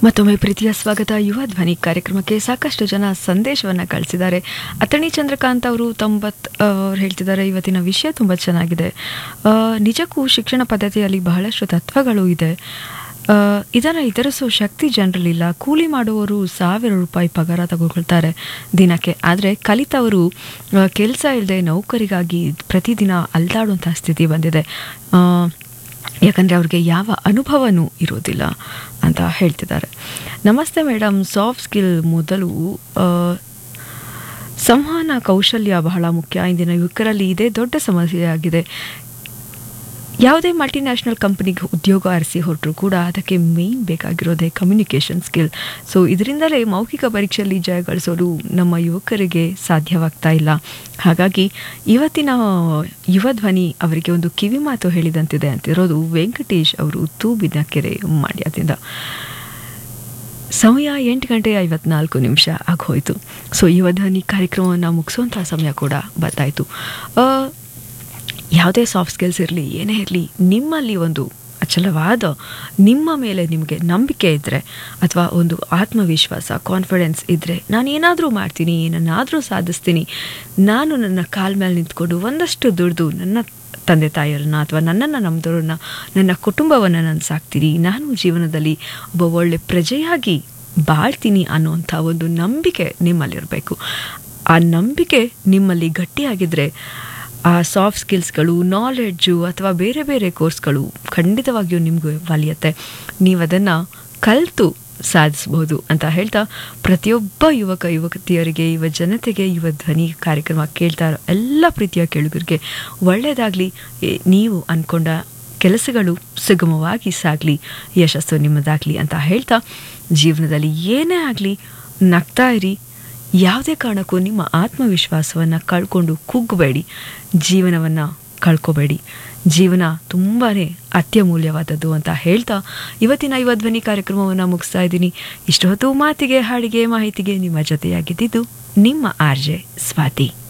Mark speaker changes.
Speaker 1: ಮತ್ತೊಮ್ಮೆ ಪ್ರೀತಿಯ ಸ್ವಾಗತ ಯುವ ಧ್ವನಿ ಕಾರ್ಯಕ್ರಮಕ್ಕೆ ಸಾಕಷ್ಟು ಜನ ಸಂದೇಶವನ್ನು ಕಳಿಸಿದ್ದಾರೆ ಅತಣಿ ಚಂದ್ರಕಾಂತ್ ಅವರು ತೊಂಬತ್ ಅವ್ರು ಹೇಳ್ತಿದ್ದಾರೆ ಇವತ್ತಿನ ವಿಷಯ ತುಂಬ ಚೆನ್ನಾಗಿದೆ ಆ, ನಿಜಕ್ಕೂ ಶಿಕ್ಷಣ ಪದ್ಧತಿಯಲ್ಲಿ ಬಹಳಷ್ಟು ತತ್ವಗಳು ಇದೆ ಆ, ಇದನ್ನು ಎದುರಿಸೋ ಶಕ್ತಿ ಜನರಲ್ಲಿಲ್ಲ ಕೂಲಿ ಮಾಡುವವರು ಸಾವಿರ ರೂಪಾಯಿ ಪಗಾರ ತಗೊಳ್ತಾರೆ ದಿನಕ್ಕೆ ಆದರೆ ಕಲಿತವರು ಕೆಲಸ ಇಲ್ಲದೆ ನೌಕರಿಗಾಗಿ ಪ್ರತಿದಿನ ಅಲ್ದಾಡುವಂಥ ಸ್ಥಿತಿ ಬಂದಿದೆ ಆ, ಯಾಕಂದರೆ ಅವ್ರಿಗೆ ಯಾವ ಅನುಭವನೂ ಇರೋದಿಲ್ಲ ಅಂತ ಹೇಳ್ತಿದ್ದಾರೆ ನಮಸ್ತೆ ಮೇಡಮ್ ಸಾಫ್ಟ್ ಸ್ಕಿಲ್ ಮೊದಲು ಆ, ಸಂವಹನ ಕೌಶಲ್ಯ ಬಹಳ ಮುಖ್ಯ ಇಂದಿನ ಯುವಕರಲ್ಲಿ ಇದೇ ದೊಡ್ಡ ಸಮಸ್ಯೆಯಾಗಿದೆ ಯಾವುದೇ ಮಲ್ಟಿನ್ಯಾಷನಲ್ ಕಂಪನಿಗೆ ಉದ್ಯೋಗ ಅರಸಿ ಹೊರಟರು ಕೂಡ ಅದಕ್ಕೆ ಮೇಯ್ನ್ ಬೇಕಾಗಿರೋದೇ ಕಮ್ಯುನಿಕೇಷನ್ ಸ್ಕಿಲ್ ಸೊ ಇದರಿಂದಲೇ ಮೌಖಿಕ ಪರೀಕ್ಷೆಯಲ್ಲಿ ಜಯ ಗಳಿಸೋದು ನಮ್ಮ ಯುವಕರಿಗೆ ಸಾಧ್ಯವಾಗ್ತಾ ಇಲ್ಲ ಹಾಗಾಗಿ ಇವತ್ತಿನ ಯುವ ಧ್ವನಿ ಅವರಿಗೆ ಒಂದು ಕಿವಿ ಮಾತು ಹೇಳಿದಂತಿದೆ ಅಂತಿರೋದು ವೆಂಕಟೇಶ್ ಅವರು ತೂಬಿನ ಕೆರೆ ಮಂಡ್ಯದಿಂದ ಸಮಯ ಎಂಟು ಗಂಟೆ ಐವತ್ನಾಲ್ಕು ನಿಮಿಷ ಆಗೋಯ್ತು ಸೊ ಯುವ ಧ್ವನಿ ಕಾರ್ಯಕ್ರಮವನ್ನು ಮುಗಿಸುವಂಥ ಸಮಯ ಕೂಡ ಬರ್ತಾಯಿತು ಯಾವುದೇ ಸಾಫ್ಟ್ ಸ್ಕಿಲ್ಸ್ ಇರಲಿ ಏನೇ ಇರಲಿ ನಿಮ್ಮಲ್ಲಿ ಒಂದು ಅಚಲವಾದ ನಿಮ್ಮ ಮೇಲೆ ನಿಮಗೆ ನಂಬಿಕೆ ಇದ್ದರೆ ಅಥವಾ ಒಂದು ಆತ್ಮವಿಶ್ವಾಸ ಕಾನ್ಫಿಡೆನ್ಸ್ ಇದ್ದರೆ ನಾನು ಏನಾದರೂ ಮಾಡ್ತೀನಿ ಏನನ್ನಾದರೂ ಸಾಧಿಸ್ತೀನಿ ನಾನು ನನ್ನ ಕಾಲ ಮೇಲೆ ನಿಂತ್ಕೊಂಡು ಒಂದಷ್ಟು ದುಡ್ದು ನನ್ನ ತಂದೆ ತಾಯಿಯರನ್ನ ಅಥವಾ ನನ್ನನ್ನು ನಂಬಿದವ್ರನ್ನ ನನ್ನ ಕುಟುಂಬವನ್ನು ನಾನು ಸಾಕ್ತೀನಿ ನಾನು ಜೀವನದಲ್ಲಿ ಒಬ್ಬ ಒಳ್ಳೆ ಪ್ರಜೆಯಾಗಿ ಬಾಳ್ತೀನಿ ಅನ್ನುವಂಥ ಒಂದು ನಂಬಿಕೆ ನಿಮ್ಮಲ್ಲಿರಬೇಕು ಆ ನಂಬಿಕೆ ನಿಮ್ಮಲ್ಲಿ ಗಟ್ಟಿಯಾಗಿದ್ದರೆ ಆ ಸಾಫ್ಟ್ ಸ್ಕಿಲ್ಸ್ಗಳು ನಾಲೆಡ್ಜು ಅಥವಾ ಬೇರೆ ಬೇರೆ ಕೋರ್ಸ್ಗಳು ಖಂಡಿತವಾಗಿಯೂ ನಿಮಗೂ ಒಲಿಯುತ್ತೆ ನೀವು ಅದನ್ನು ಕಲಿತು ಸಾಧಿಸ್ಬೋದು ಅಂತ ಹೇಳ್ತಾ ಪ್ರತಿಯೊಬ್ಬ ಯುವಕ ಯುವತಿಯರಿಗೆ ಯುವ ಜನತೆಗೆ ಯುವ ಧ್ವನಿ ಕಾರ್ಯಕ್ರಮ ಕೇಳ್ತಾ ಇರೋ ಎಲ್ಲ ಪ್ರೀತಿಯ ಕೇಳುಗರಿಗೆ ಒಳ್ಳೆಯದಾಗಲಿ ನೀವು ಅಂದ್ಕೊಂಡ ಕೆಲಸಗಳು ಸುಗಮವಾಗಿ ಸಾಗಲಿ ಯಶಸ್ಸು ನಿಮ್ಮದಾಗಲಿ ಅಂತ ಹೇಳ್ತಾ ಜೀವನದಲ್ಲಿ ಏನೇ ಆಗಲಿ ನಗ್ತಾ ಇರಿ ಯಾವುದೇ ಕಾರಣಕ್ಕೂ ನಿಮ್ಮ ಆತ್ಮವಿಶ್ವಾಸವನ್ನು ಕಳ್ಕೊಂಡು ಕುಗ್ಗಬೇಡಿ ಜೀವನವನ್ನು ಕಳ್ಕೊಬೇಡಿ ಜೀವನ ತುಂಬಾ ಅತ್ಯಮೂಲ್ಯವಾದದ್ದು ಅಂತ ಹೇಳ್ತಾ ಇವತ್ತಿನ ಯುವ ಧ್ವನಿ ಕಾರ್ಯಕ್ರಮವನ್ನು ಮುಗಿಸ್ತಾ ಇದ್ದೀನಿ ಇಷ್ಟೊತ್ತು ಮಾತಿಗೆ ಹಾಡಿಗೆ ಮಾಹಿತಿಗೆ ನಿಮ್ಮ ಜೊತೆಯಾಗಿದ್ದಿದ್ದು ನಿಮ್ಮ ಆರ್ಜೆ ಸ್ವಾತಿ